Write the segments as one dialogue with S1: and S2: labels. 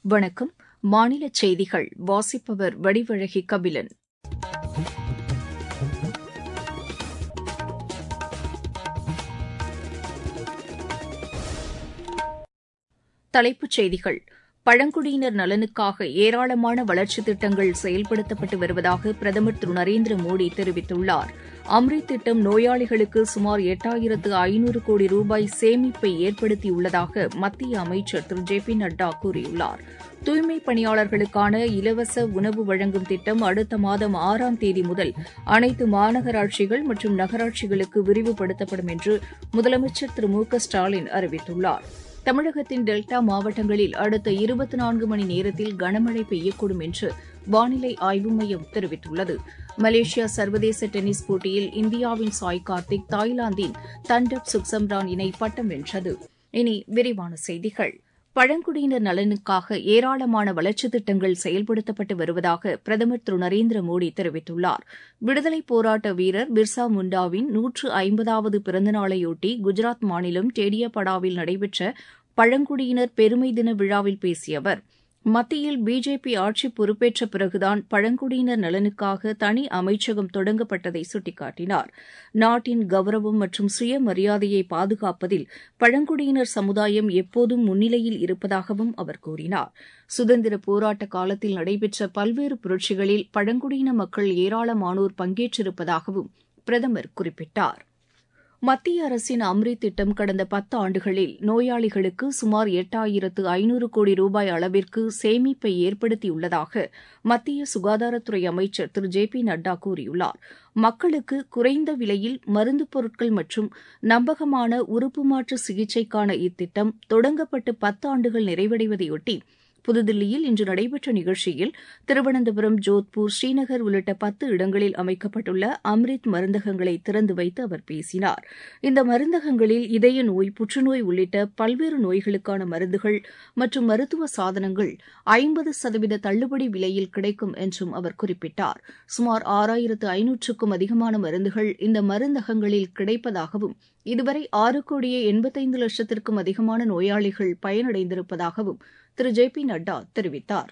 S1: வணக்கம் மாநில செய்திகள் வாசிப்பவர் வடிவழகி கபிலன் தலைப்புச் செய்திகள் பழங்குடியினர் நலனுக்காக ஏராளமான வளர்ச்சித் திட்டங்கள் செயல்படுத்தப்பட்டு வருவதாக பிரதமர் திரு நரேந்திர மோடி தெரிவித்துள்ளார் அம்ரித் திட்டம் நோயாளிகளுக்கு சுமார் எட்டாயிரத்து ஐநூறு கோடி ரூபாய் சேமிப்பை ஏற்படுத்தியுள்ளதாக மத்திய அமைச்சர் திரு ஜே பி நட்டா கூறியுள்ளார் தூய்மைப் பணியாளர்களுக்கான இலவச உணவு வழங்கும் திட்டம் அடுத்த மாதம் ஆறாம் தேதி முதல் அனைத்து மாநகராட்சிகள் மற்றும் நகராட்சிகளுக்கு விரிவுபடுத்தப்படும் என்று முதலமைச்சர் திரு மு க ஸ்டாலின் அறிவித்துள்ளார் தமிழகத்தின் டெல்டா மாவட்டங்களில் அடுத்த இருபத்தி நான்கு மணி நேரத்தில் கனமழை பெய்யக்கூடும் என்று வானிலை ஆய்வு மையம் தெரிவித்துள்ளது மலேசியா சர்வதேச டென்னிஸ் போட்டியில் இந்தியாவின் சாய் கார்த்திக் தாய்லாந்தின் தண்டப் சுக்சம்ரான் இணை பட்டம் வென்றது இனி விரிவான செய்திகள் பழங்குடியினர் நலனுக்காக ஏராளமான வளர்ச்சித் திட்டங்கள் செயல்படுத்தப்பட்டு வருவதாக பிரதமர் திரு நரேந்திர மோடி தெரிவித்துள்ளார் விடுதலைப் போராட்ட வீரர் பிர்சா முண்டாவின் நூற்று ஐம்பதாவது பிறந்தநாளையொட்டி குஜராத் மாநிலம் டேடியாபடாவில் நடைபெற்ற பழங்குடியினர் பெருமை தின விழாவில் பேசிய அவர் மத்தியில் பிஜேபி ஆட்சி பொறுப்பேற்ற பிறகுதான் பழங்குடியினர் நலனுக்காக தனி அமைச்சகம் தொடங்கப்பட்டதை சுட்டிக்காட்டினார் நாட்டின் கௌரவம் மற்றும் சுயமரியாதையை பாதுகாப்பதில் பழங்குடியினர் சமுதாயம் எப்போதும் முன்னிலையில் இருப்பதாகவும் அவர் கூறினார் சுதந்திர போராட்ட காலத்தில் நடைபெற்ற பல்வேறு புரட்சிகளில் பழங்குடியின மக்கள் ஏராளமானோர் பங்கேற்றிருப்பதாகவும் பிரதமர் குறிப்பிட்டார் மத்திய அரசின் அம்ரித் திட்டம் கடந்த பத்து ஆண்டுகளில் நோயாளிகளுக்கு சுமார் எட்டாயிரத்து ஐநூறு கோடி ரூபாய் அளவிற்கு சேமிப்பை ஏற்படுத்தியுள்ளதாக மத்திய சுகாதாரத்துறை அமைச்சர் திரு ஜே பி நட்டா கூறியுள்ளார் மக்களுக்கு குறைந்த விலையில் மருந்துப் பொருட்கள் மற்றும் நம்பகமான உறுப்பு மாற்று சிகிச்சைக்கான இத்திட்டம் தொடங்கப்பட்டு பத்து ஆண்டுகள் நிறைவடைவதையொட்டி புதுதில்லியில் இன்று நடைபெற்ற நிகழ்ச்சியில் திருவனந்தபுரம் ஜோத்பூர் ஸ்ரீநகர் உள்ளிட்ட பத்து இடங்களில் அமைக்கப்பட்டுள்ள அம்ரித் மருந்தகங்களை திறந்து வைத்து அவர் பேசினார் இந்த மருந்தகங்களில் இதய நோய் புற்றுநோய் உள்ளிட்ட பல்வேறு நோய்களுக்கான மருந்துகள் மற்றும் மருத்துவ சாதனங்கள் ஐம்பது சதவீத தள்ளுபடி விலையில் கிடைக்கும் என்றும் அவர் குறிப்பிட்டார் சுமார் ஆறாயிரத்து ஐநூற்றுக்கும் அதிகமான மருந்துகள் இந்த மருந்தகங்களில் கிடைப்பதாகவும் இதுவரை ஆறு கோடியே எண்பத்தைந்து லட்சத்திற்கும் அதிகமான நோயாளிகள் பயனடைந்திருப்பதாகவும் திரு ஜே பி நட்டா தெரிவித்தார்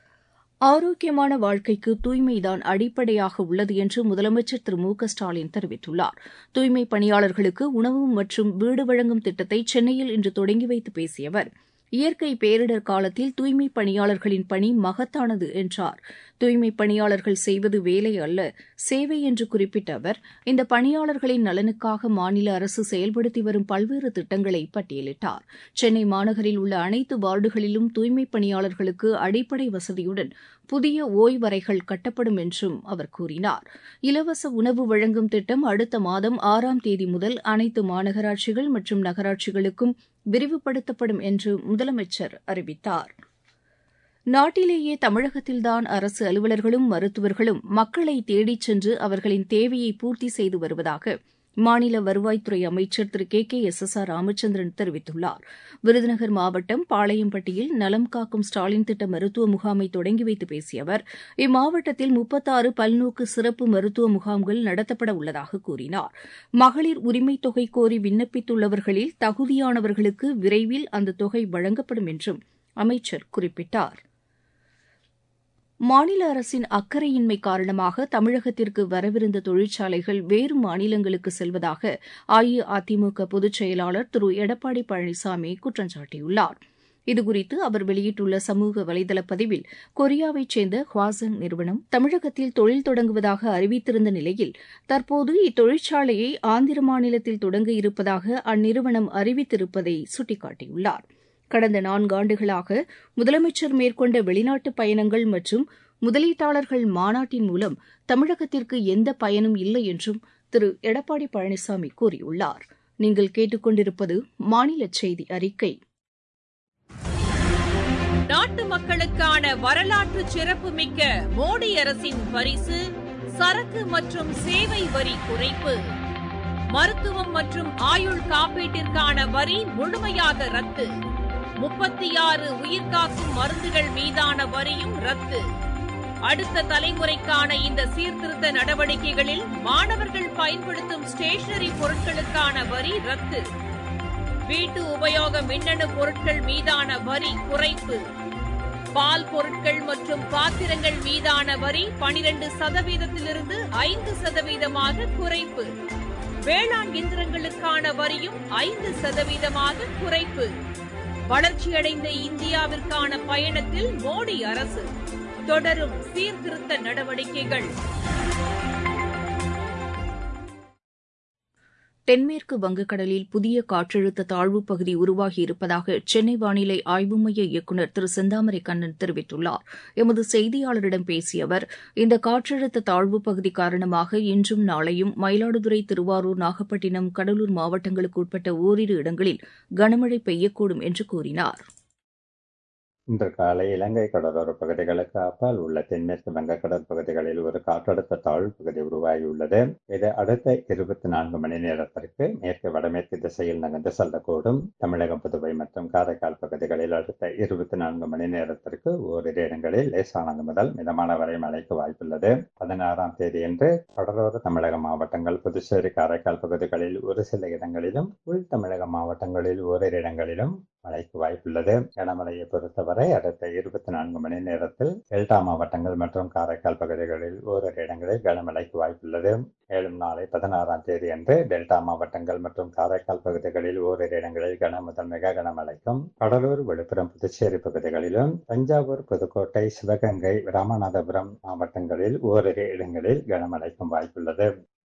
S1: ஆரோக்கியமான வாழ்க்கைக்கு தூய்மைதான் அடிப்படையாக உள்ளது என்று முதலமைச்சர் திரு மு க ஸ்டாலின் தெரிவித்துள்ளார் தூய்மை பணியாளர்களுக்கு உணவு மற்றும் வீடு வழங்கும் திட்டத்தை சென்னையில் இன்று தொடங்கி வைத்து பேசிய அவர் இயற்கை பேரிடர் காலத்தில் தூய்மை பணியாளர்களின் பணி மகத்தானது என்றார் தூய்மை பணியாளர்கள் செய்வது வேலை அல்ல சேவை என்று குறிப்பிட்ட அவர் இந்த பணியாளர்களின் நலனுக்காக மாநில அரசு செயல்படுத்தி வரும் பல்வேறு திட்டங்களை பட்டியலிட்டார் சென்னை மாநகரில் உள்ள அனைத்து வார்டுகளிலும் தூய்மை பணியாளர்களுக்கு அடிப்படை வசதியுடன் புதிய ஓய்வறைகள் கட்டப்படும் என்றும் அவர் கூறினார் இலவச உணவு வழங்கும் திட்டம் அடுத்த மாதம் ஆறாம் தேதி முதல் அனைத்து மாநகராட்சிகள் மற்றும் நகராட்சிகளுக்கும் விரிவுபடுத்தப்படும் என்று முதலமைச்சர் அறிவித்தார் நாட்டிலேயே தமிழகத்தில்தான் அரசு அலுவலர்களும் மருத்துவர்களும் மக்களை தேடிச் சென்று அவர்களின் தேவையை பூர்த்தி செய்து வருவதாக மாநில வருவாய்த்துறை அமைச்சர் திரு K K S S R Ramachandran தெரிவித்துள்ளார் விருதுநகர் மாவட்டம் பாளையம்பட்டியில் நலம் காக்கும் ஸ்டாலின் திட்ட மருத்துவ முகாமை தொடங்கி வைத்து பேசிய அவர் இம்மாவட்டத்தில் முப்பத்தாறு பல்நோக்கு சிறப்பு மருத்துவ முகாம்கள் நடத்தப்பட உள்ளதாக கூறினார் மகளிர் உரிமைத் தொகை கோரி விண்ணப்பித்துள்ளவர்களில் தகுதியானவர்களுக்கு விரைவில் அந்த தொகை வழங்கப்படும் என்றும் அமைச்சர் குறிப்பிட்டார் மாநில அரசின் அக்கறையின்மை காரணமாக தமிழகத்திற்கு வரவிருந்த தொழிற்சாலைகள் வேறு மாநிலங்களுக்கு செல்வதாக அஇஅதிமுக பொதுச் செயலாளர் திரு எடப்பாடி பழனிசாமி குற்றம் சாட்டியுள்ளார் இதுகுறித்து அவர் வெளியிட்டுள்ள சமூக வலைதள பதிவில் கொரியாவைச் சேர்ந்த ஹுவாசங் நிறுவனம் தமிழகத்தில் தொழில் தொடங்குவதாக அறிவித்திருந்த நிலையில் தற்போது இத்தொழிற்சாலையை ஆந்திர மாநிலத்தில் தொடங்க இருப்பதாக அந்நிறுவனம் அறிவித்திருப்பதை சுட்டிக்காட்டியுள்ளார் கடந்த நான்காண்டுகளாக முதலமைச்சர் மேற்கொண்ட வெளிநாட்டு பயணங்கள் மற்றும் முதலீட்டாளர்கள் மாநாட்டின் மூலம் தமிழகத்திற்கு எந்த பயனும் இல்லை என்றும் திரு எடப்பாடி பழனிசாமி கூறியுள்ளார் நீங்கள் கேட்டுக்கொண்டிருப்பது மாநில செய்தி அறிக்கை
S2: நாட்டு மக்களுக்கான வரலாற்று சிறப்புமிக்க மோடி அரசின் பரிசு சரக்கு மற்றும் சேவை வரி குறைப்பு மருத்துவம் மற்றும் ஆயுள் காப்பீட்டிற்கான வரி முழுமையாக ரத்து முப்பத்தி ஆறு உயிர்காக்கும் மருந்துகள் மீதான வரியும் ரத்து அடுத்த தலைமுறைக்கான இந்த சீர்திருத்த நடவடிக்கைகளில் மாணவர்கள் பயன்படுத்தும் ஸ்டேஷனரி பொருட்களுக்கான வரி ரத்து வீட்டு உபயோக மின்னணு பொருட்கள் மீதான வரி குறைப்பு பால் பொருட்கள் மற்றும் பாத்திரங்கள் மீதான வரி பனிரெண்டு சதவீதத்திலிருந்து ஐந்து சதவீதமாக குறைப்பு வேளாண் இயந்திரங்களுக்கான வரியும் ஐந்து சதவீதமாக குறைப்பு வளர்ச்சியடைந்த இந்தியாவிற்கான பயணத்தில் மோடி அரசு தொடரும் சீர்திருத்த நடவடிக்கைகள்
S1: தென்மேற்கு வங்கக்கடலில் புதிய காற்றழுத்த தாழ்வுப் பகுதி உருவாகியிருப்பதாக சென்னை வானிலை ஆய்வு மைய இயக்குநர் திரு செந்தாமரை கண்ணன் தெரிவித்துள்ளார் எமது செய்தியாளரிடம் பேசிய அவர் இந்த காற்றழுத்த தாழ்வுப் பகுதி காரணமாக இன்றும் நாளையும் மயிலாடுதுறை திருவாரூர் நாகப்பட்டினம் கடலூர் மாவட்டங்களுக்கு உட்பட்ட ஓரிரு இடங்களில் கனமழை பெய்யக்கூடும் என்று கூறினார்
S3: இன்று காலை இலங்கை கடலோர பகுதிகளுக்கு அப்பால் உள்ள தென்மேற்கு வங்கக்கடல் பகுதிகளில் ஒரு காற்றழுத்த தாழ்வு பகுதி உருவாகியுள்ளது இது அடுத்த இருபத்தி நான்கு மணி நேரத்திற்கு மேற்கு வடமேற்கு திசையில் நகர்ந்து செல்லக்கூடும் தமிழகம் புதுவை மற்றும் காரைக்கால் பகுதிகளில் அடுத்த இருபத்தி நான்கு மணி நேரத்திற்கு ஓரிரு இடங்களில் லேசானது முதல் மிதமான வரை மழைக்கு வாய்ப்புள்ளது பதினாறாம் தேதியன்று கடலோர தமிழக மாவட்டங்கள் புதுச்சேரி காரைக்கால் பகுதிகளில் ஒரு சில இடங்களிலும் உள் தமிழக மாவட்டங்களில் ஓரிரு இடங்களிலும் மழைக்கு வாய்ப்புள்ளது கனமழையை பொறுத்தவரை அடுத்த இருபத்தி நான்கு மணி நேரத்தில் டெல்டா மாவட்டங்கள் மற்றும் காரைக்கால் பகுதிகளில் ஓரிரு இடங்களில் கனமழைக்கு வாய்ப்புள்ளது மேலும் நாளை பதினாறாம் தேதி அன்று டெல்டா மாவட்டங்கள் மற்றும் காரைக்கால் பகுதிகளில் ஓரிரு இடங்களில் கன முதல் மிக கனமழைக்கும் கடலூர் விழுப்புரம் புதுச்சேரி பகுதிகளிலும் தஞ்சாவூர் புதுக்கோட்டை சிவகங்கை ராமநாதபுரம் மாவட்டங்களில் ஓரிரு இடங்களில் கனமழைக்கும் வாய்ப்புள்ளது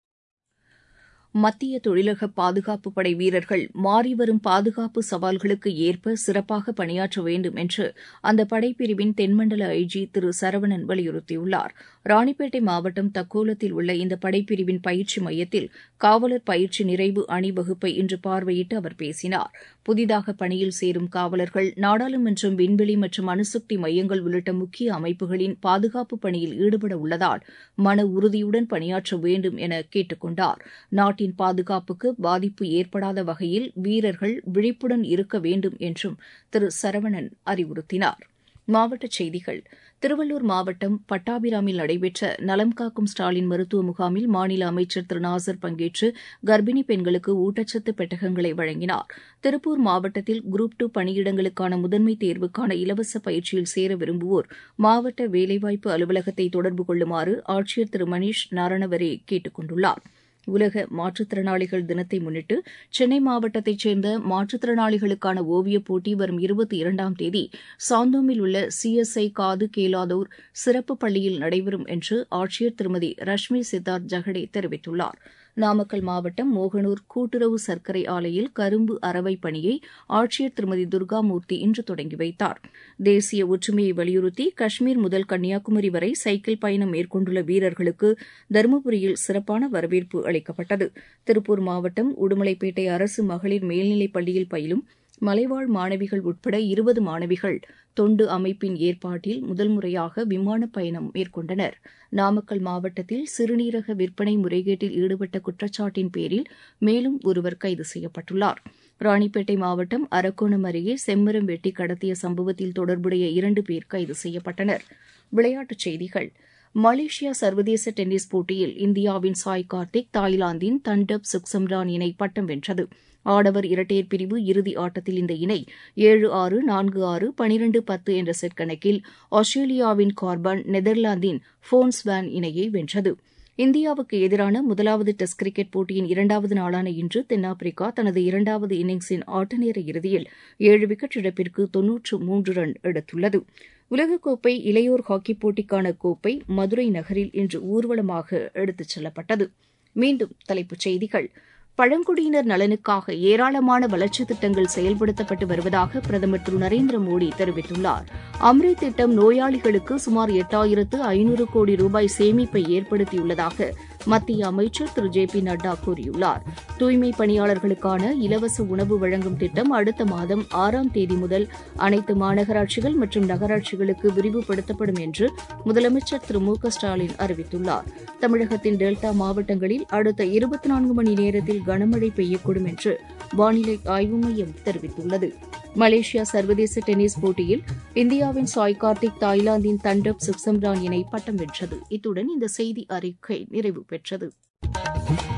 S1: மத்திய தொழிலக பாதுகாப்பு படை வீரர்கள் மாறிவரும் பாதுகாப்பு சவால்களுக்கு ஏற்ப சிறப்பாக பணியாற்ற வேண்டும் என்று அந்த படைப்பிரிவின் தென்மண்டல ஐஜி திரு சரவணன் வலியுறுத்தியுள்ளார் ராணிப்பேட்டை மாவட்டம் தக்கோலத்தில் உள்ள இந்த படைப்பிரிவின் பயிற்சி மையத்தில் காவலர் பயிற்சி நிறைவு அணிவகுப்பை இன்று பார்வையிட்டு அவர் பேசினார் புதிதாக பணியில் சேரும் காவலர்கள் நாடாளுமன்றம் விண்வெளி மற்றும் அணுசக்தி மையங்கள் உள்ளிட்ட முக்கிய அமைப்புகளின் பாதுகாப்பு பணியில் ஈடுபட உள்ளதால் மன உறுதியுடன் பணியாற்ற வேண்டும் என கேட்டுக் கொண்டார் நாட்டின் பாதுகாப்புக்கு பாதிப்பு ஏற்படாத வகையில் வீரர்கள் விழிப்புடன் இருக்க வேண்டும் என்றும் திரு சரவணன் அறிவுறுத்தினார் மாவட்டச் செய்திகள் திருவள்ளூர் மாவட்டம் பட்டாபிராமில் நடைபெற்ற நலம் காக்கும் ஸ்டாலின் மருத்துவ முகாமில் மாநில அமைச்சர் திரு நாசர் பங்கேற்று கர்ப்பிணி பெண்களுக்கு ஊட்டச்சத்து பெட்டகங்களை வழங்கினார் திருப்பூர் மாவட்டத்தில் குரூப் டூ பணியிடங்களுக்கான முதன்மை தேர்வுக்கான இலவச பயிற்சியில் சேர விரும்புவோர் மாவட்ட வேலைவாய்ப்பு அலுவலகத்தை தொடர்பு கொள்ளுமாறு ஆட்சியர் திரு மணீஷ் நாரணவரே கேட்டுக் கொண்டுள்ளாா் உலக மாற்றுத்திறனாளிகள் தினத்தை முன்னிட்டு சென்னை மாவட்டத்தைச் சேர்ந்த மாற்றுத்திறனாளிகளுக்கான ஓவியப் போட்டி வரும் இருபத்தி இரண்டாம் தேதி சாந்தோமில் உள்ள சிஎஸ்ஐ காது கேளாதோர் சிறப்பு பள்ளியில் நடைபெறும் என்று ஆட்சியர் திருமதி ரஷ்மி சித்தார்த் ஜகடே தெரிவித்துள்ளார் நாமக்கல் மாவட்டம் மோகனூர் கூட்டுறவு சர்க்கரை ஆலையில் கரும்பு அரவை பணியை ஆட்சியர் திருமதி துர்காமூர்த்தி இன்று தொடங்கி வைத்தார் தேசிய ஒற்றுமையை வலியுறுத்தி காஷ்மீர் முதல் கன்னியாகுமரி வரை சைக்கிள் பயணம் மேற்கொண்டுள்ள வீரர்களுக்கு தருமபுரியில் சிறப்பான வரவேற்பு அளிக்கப்பட்டது திருப்பூர் மாவட்டம் உடுமலைப்பேட்டை அரசு மகளிர் மேல்நிலைப் பள்ளியில் பயிலும் மலைவாழ் மாணவிகள் உட்பட இருபது மாணவிகள் தொண்டு அமைப்பின் ஏற்பாட்டில் முதல் முறையாக விமான பயணம் மேற்கொண்டனர் நாமக்கல் மாவட்டத்தில் சிறுநீரக விற்பனை முறைகேட்டில் ஈடுபட்ட குற்றச்சாட்டின் பேரில் மேலும் ஒருவர் கைது செய்யப்பட்டுள்ளார் ராணிப்பேட்டை மாவட்டம் அரக்கோணம் அருகே செம்மரம் வெட்டி கடத்திய சம்பவத்தில் தொடர்புடைய இரண்டு பேர் கைது செய்யப்பட்டனர் விளையாட்டுச் செய்திகள் மலேசியா சர்வதேச டென்னிஸ் போட்டியில் இந்தியாவின் சாய் கார்த்திக் தாய்லாந்தின் தண்டப் சுக்சம்ரான் இணை பட்டம் வென்றது ஆடவர் இரட்டையர் பிரிவு இறுதி ஆட்டத்தில் இந்த இணை ஏழு ஆறு நான்கு ஆறு பனிரெண்டு பத்து என்ற செட் கணக்கில் ஆஸ்திரேலியாவின் கார்பன் நெதர்லாந்தின் ஃபோன்ஸ் வேன் இணையை வென்றது இந்தியாவுக்கு எதிரான முதலாவது டெஸ்ட் கிரிக்கெட் போட்டியின் இரண்டாவது நாளான இன்று தென்னாப்பிரிக்கா தனது இரண்டாவது இன்னிங்ஸின் ஆட்டநேர இறுதியில் ஏழு விக்கெட் இழப்பிற்கு தொன்னூற்று மூன்று ரன் எடுத்துள்ளது உலகக்கோப்பை இளையோர் ஹாக்கிப் போட்டிக்கான கோப்பை மதுரை நகரில் இன்று ஊர்வலமாக எடுத்துச் செல்லப்பட்டது மீண்டும் தலைப்புச் செய்திகள் பழங்குடியினர் நலனுக்காக ஏராளமான வளர்ச்சித் திட்டங்கள் செயல்படுத்தப்பட்டு வருவதாக பிரதமர் திரு நரேந்திர மோடி தெரிவித்துள்ளார் அம்ரித் திட்டம் நோயாளிகளுக்கு சுமார் எட்டாயிரத்து ஐநூறு கோடி ரூபாய் சேமிப்பை ஏற்படுத்தியுள்ளதாக மத்திய அமைச்சர் திரு ஜே பி நட்டா கூறியுள்ளார் தூய்மை பணியாளர்களுக்கான இலவச உணவு வழங்கும் திட்டம் அடுத்த மாதம் ஆறாம் தேதி முதல் அனைத்து மாநகராட்சிகள் மற்றும் நகராட்சிகளுக்கு விரிவுபடுத்தப்படும் என்று முதலமைச்சர் திரு மு க ஸ்டாலின் அறிவித்துள்ளார் தமிழகத்தின் டெல்டா மாவட்டங்களில் அடுத்த இருபத்தி நான்கு மணி நேரத்தில் கனமழை பெய்யக்கூடும் என்று வானிலை ஆய்வு மையம் தெரிவித்துள்ளது மலேசியா சர்வதேச டென்னிஸ் போட்டியில் இந்தியாவின் சாய் கார்த்திக் தாய்லாந்தின் தண்டப் சுக்சம்ரான் இணை பட்டம் வென்றது இத்துடன் இந்த செய்தி அறிக்கை நிறைவு பெற்றது